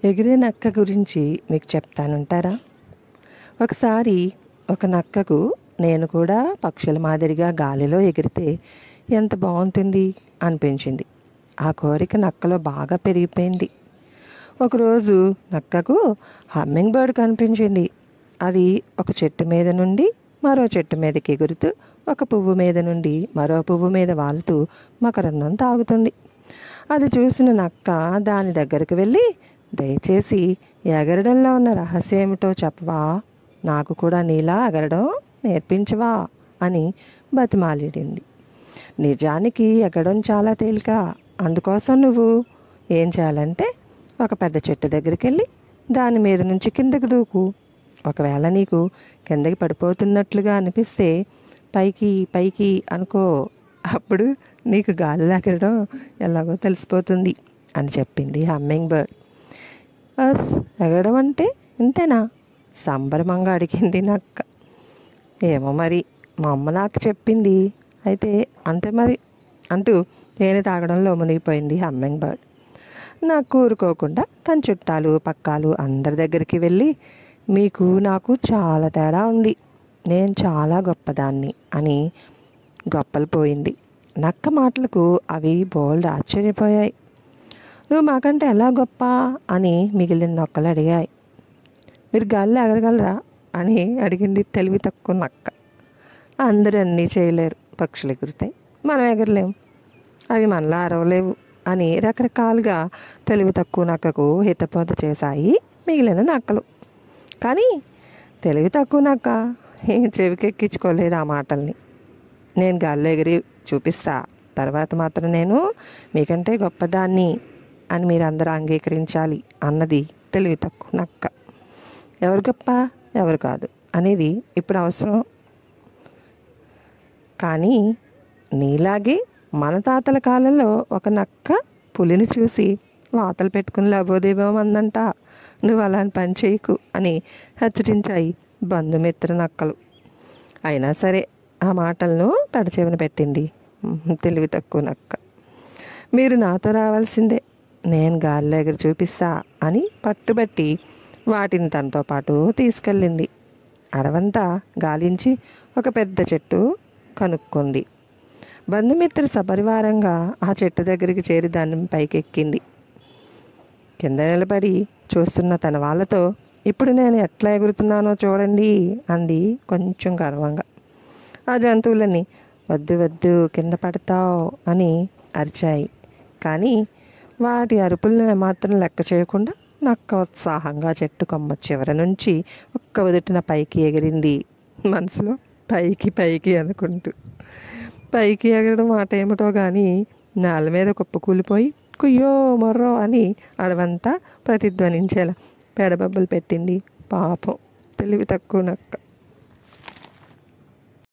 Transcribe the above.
ఎగిరే నక్క గురించి మీకు చెప్తానుంటారా ఒకసారి ఒక నక్కకు నేను కూడా పక్షుల మాదిరిగా గాలిలో ఎగిరితే ఎంత బాగుంటుంది అనిపించింది ఆ కోరిక నక్కలో బాగా పెరిగిపోయింది ఒకరోజు నక్కకు హమ్మింగ్ బర్డ్ కనిపించింది అది ఒక చెట్టు మీద నుండి మరో చెట్టు మీదకి ఎగురుతూ ఒక పువ్వు మీద నుండి మరో పువ్వు మీద వాలుతూ మకరందం తాగుతుంది అది చూసిన నక్క దాని దగ్గరకు వెళ్ళి దయచేసి ఎగరడంలో ఉన్న రహస్యం ఏమిటో చెప్పవా నాకు కూడా నీలా ఎగరడం నేర్పించవా అని బతిమాలిడింది నిజానికి ఎగరడం చాలా తేలిక అందుకోసం నువ్వు ఏం చేయాలంటే ఒక పెద్ద చెట్టు దగ్గరికి వెళ్ళి దాని మీద నుంచి కిందకి దూకు ఒకవేళ నీకు కిందకి పడిపోతున్నట్లుగా అనిపిస్తే పైకి పైకి అనుకో అప్పుడు నీకు గాలి ఎగరడం ఎలాగో తెలిసిపోతుంది అని చెప్పింది హమ్మింగ్ బర్డ్ అస్ ఎగరడం అంటే ఇంతేనా సంబరమంగా అడిగింది నక్క ఏమో మరి మా అమ్మ నాకు చెప్పింది అయితే అంతే మరి అంటూ తేనె తాగడంలో మునిగిపోయింది హమ్మింగ్ బర్డ్ నాకు కూరుకోకుండా తన చుట్టాలు పక్కాలు అందరి దగ్గరికి వెళ్ళి మీకు నాకు చాలా తేడా ఉంది నేను చాలా గొప్పదాన్ని అని గొప్పలు పోయింది నక్క మాటలకు అవి బోల్డ్ ఆశ్చర్యపోయాయి నువ్వు మాకంటే ఎలా గొప్ప అని మిగిలిన నొక్కలు అడిగాయి మీరు గాల్లో ఎగరగలరా అని అడిగింది తెలివి తక్కువ నక్క అందరూ అన్నీ చేయలేరు పక్షులు ఎగురుతాయి మనం ఎగరలేము అవి మనలా అరవలేవు అని రకరకాలుగా తెలివి తక్కువ నక్కకు హితబోధ చేశాయి మిగిలిన నక్కలు కానీ తెలివి తక్కువ నక్క ఏం చెవికెక్కించుకోలేదు ఆ మాటల్ని నేను గాల్లో ఎగిరి చూపిస్తా తర్వాత మాత్రం నేను మీకంటే గొప్పదాన్ని అని మీరందరూ అంగీకరించాలి అన్నది తెలివి తక్కువ నక్క ఎవరు గొప్ప ఎవరు కాదు అనేది ఇప్పుడు అవసరం కానీ నీలాగే మన తాతల కాలంలో ఒక నక్క పులిని చూసి వాతలు పెట్టుకుని లబోదేవం అందంట నువ్వు అలాంటి పని చేయకు అని హెచ్చరించాయి బంధుమిత్ర నక్కలు అయినా సరే ఆ మాటలను పెడచెవిన పెట్టింది తెలివి తక్కువ నక్క మీరు నాతో రావాల్సిందే నేను గాల్లో ఎగిరి చూపిస్తా అని పట్టుబట్టి వాటిని తనతో పాటు తీసుకెళ్ళింది అడవంతా గాలించి ఒక పెద్ద చెట్టు కనుక్కుంది బంధుమిత్రులు సపరివారంగా ఆ చెట్టు దగ్గరికి చేరి దాన్ని పైకెక్కింది కింద నిలబడి చూస్తున్న తన వాళ్ళతో ఇప్పుడు నేను ఎట్లా ఎగురుతున్నానో చూడండి అంది కొంచెం గర్వంగా ఆ జంతువులని వద్దు వద్దు కింద పడతావు అని అరిచాయి కానీ వాటి అరుపులను ఏమాత్రం లెక్క చేయకుండా నక్క ఉత్సాహంగా చెట్టు కొమ్మ చివర నుంచి ఒక్క ఉదుటిన పైకి ఎగిరింది మనసులో పైకి పైకి అనుకుంటూ పైకి ఎగరడం మాట ఏమిటో కానీ నేల మీద కుప్ప కూలిపోయి కుయ్యో మొర్రో అని అడవంతా ప్రతిధ్వనించేలా పెడబబ్బలు పెట్టింది పాపం తెలివి తక్కువ నక్క